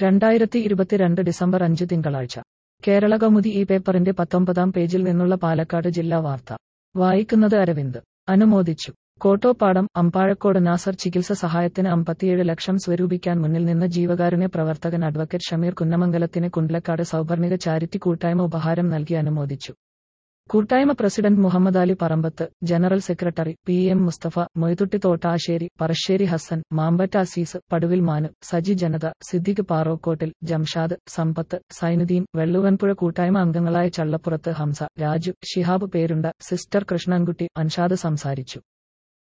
രണ്ടായിരത്തി ഇരുപത്തിരണ്ട് ഡിസംബർ അഞ്ച് തിങ്കളാഴ്ച കേരള കൗമുദി ഈ പേപ്പറിന്റെ പത്തൊമ്പതാം പേജിൽ നിന്നുള്ള പാലക്കാട് ജില്ലാ വാർത്ത വായിക്കുന്നത് അരവിന്ദ് അനുമോദിച്ചു കോട്ടോപ്പാടം അമ്പാഴക്കോട് നാസർ ചികിത്സ സഹായത്തിന് അമ്പത്തിയേഴ് ലക്ഷം സ്വരൂപിക്കാൻ മുന്നിൽ നിന്ന് ജീവകാരുണ്യ പ്രവർത്തകൻ അഡ്വക്കേറ്റ് ഷമീർ കുന്നമംഗലത്തിന് കുണ്ട്ലക്കാട് സൗപർണിക ചാരിറ്റി കൂട്ടായ്മ ഉപഹാരം നൽകി അനുമോദിച്ചു കൂട്ടായ്മ president Muhammad Ali Parambath general secretary P M Musthafa Moithutty Thottassery Parassery Hasan Mambatta Azeez Paduvil Manu Saji Janatha Siddique Parokkottil Jamshad Sampath Zainuddin Velluvanpuzha കൂട്ടായ്മ അംഗങ്ങളായ ചള്ളപ്പുറത്ത് ഹംസ രാജു ഷിഹാബ് പേരുണ്ട സിസ്റ്റർ കൃഷ്ണൻകുട്ടി അൻഷാദ് സംസാരിച്ചു